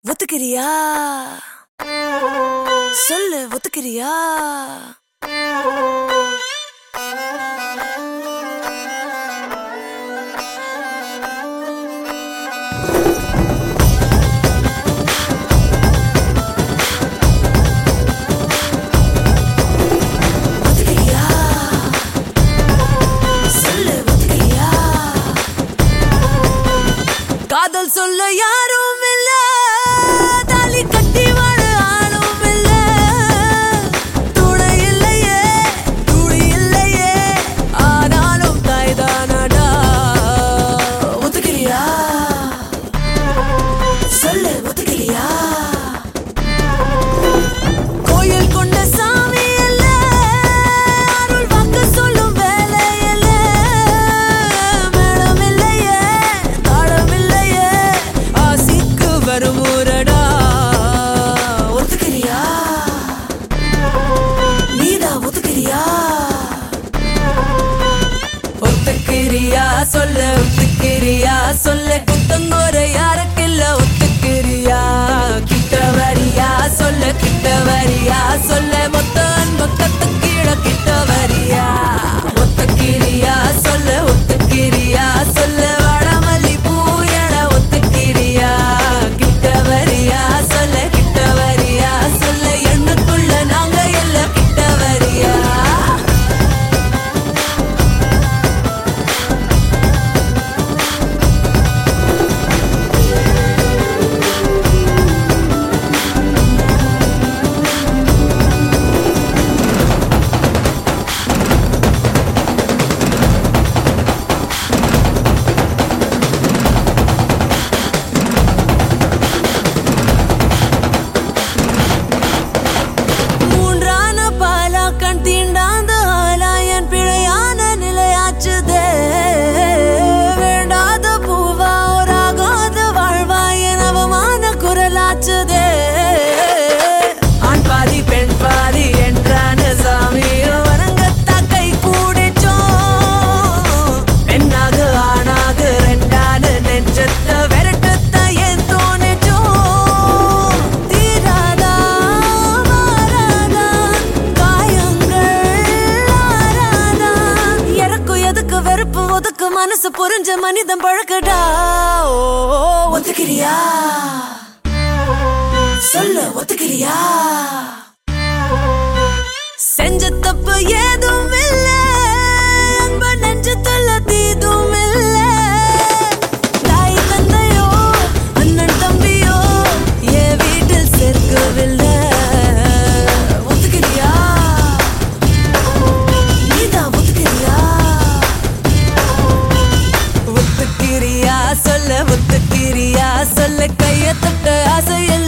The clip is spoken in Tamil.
ஒத்துக்கிறியா சொல்லு ஒத்துக்கிறியா ஒத்துக்கிறியா சொல்லு ஒத்துக்கிறியா காதல் சொல்ல யாரும் இல்ல தாலி கட்டி வாழ ஆளும் இல்ல துணை இல்லையே துணி இல்லையே ஆனாலும் தாய்தானடா ஒத்துக்கிறியா சொல்லு ஒத்துக்கிறியா கோயில் கொண்ட சாமி அல்ல அருள் வாக்கு சொல்லும் வேலை அல்ல மேளம் இல்லையே தாளம் இல்லையே ஆசிக்கு வரும் ஊரடா ஒத்துக்கிறியா நீதான் ஒத்துக்கிறியா ஒத்துக்கிறியா சொல்ல ஒத்துக்கிறியா சொல்ல குத்தங்கோர யாருக்கில்ல ஒத்துக்கிறியா கிட்ட வரியா சொல்ல கிட்ட வரியா சொல்ல மொத்த அன்ப கத்து கீழ கிட்ட வரியா ஒத்துக்கிறியா சொல்ல ஒத்துக்கிறியா சொல்ல வடமல்லி பூயட ஒத்துக்கிறியா கிட்ட வரியா சொல்ல கிட்ட வரியா சொல்ல எண்ணுக்குள்ள நாங்க எல்லாம் கிட்ட வரியா மூன்றான பாலா கண் தீண்டாந்த ஆலா என் பிழையான நிலையாச்சுதே வேண்டாத பூவா ஒராகாத வாழ்வா என் அவமான குரலாச்சுதே ஆண் பாதி பெண் பாதி என்றான சாமியோ வணங்கத்தா கை கூடிச்சோம் பெண்ணாக ஆணாக ரெண்டான நெஞ்சத்த விரட்டத்த ஏன் தோணிச்சோ தீராதா மாறாதா காயங்கள் ஆறாதா இறக்கும் எதுக்கு வெறுப்பு ஒதுக்கு மனசு புரிஞ்ச மனிதன் பழக்கடா ஓ ஒத்துக்கிறியா சொல்லு ஒத்துக்கிறியா செஞ்ச தப்பு ஏதும் இல்ல அன்ப நெஞ்சு தொல்ல தீதும் இல்ல தாய் தந்தையோ அண்ணன் தம்பியோ என் வீட்டில் சேர்க்கவில்லை ஒத்துக்கிறியா நீதான் ஒத்துக்கிறியா ஒத்துக்கிறியா சொல்ல ஒத்துக்கிறியா சொல்ல கைய தொட்ட ஆசையில்